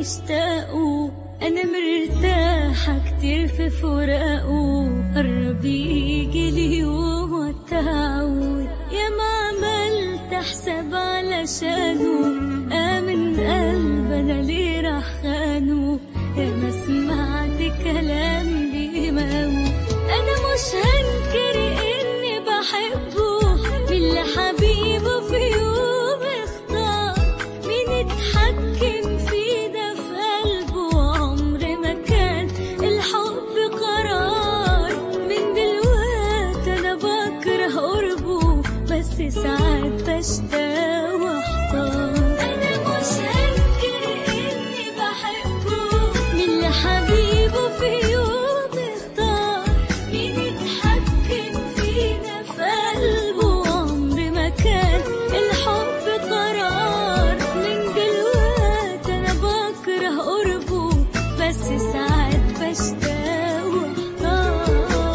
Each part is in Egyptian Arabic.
بيشتاقوا أنا مرتاحة كتير في فراقه قرب يجي اليوم والتعود يا ما عملت حساب علشانه آمن قلب أنا ليه راح خانه يا ما سمعت كلام بيموت أنا مش هنكر إني بحبه باللي حبيبه في يوم اختار مين اتحكم في ده في قلبه عمر ما كان الحب قرار من دلوقتي أنا بكره قربه بس ساعات بشتاق واحتار أنا مش هنكر إني بحبه من اللي حبيبه في يوم اختار مين اتحكم فينا في قلبه عمر ما كان الحب قرار من دلوقتي أنا بكره قربه بس ساعات بشتاق واحتار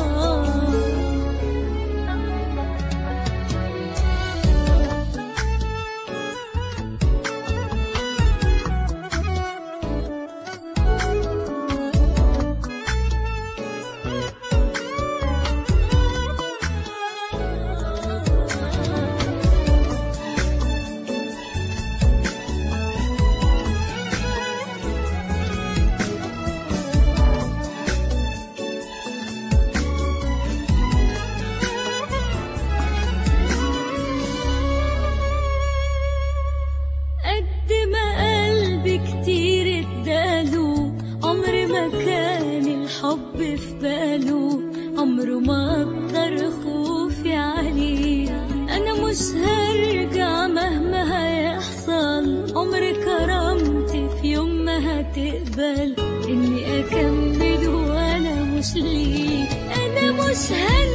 قد ما قلبي كتير اداله عمر ما كان الحب في باله عمره ما قدر خوفي عليه انا مش هرجع مهما هيحصل عمر كرامتي في يوم ما هتقبل اني اكمل وانا مش ليه انا مش هنسى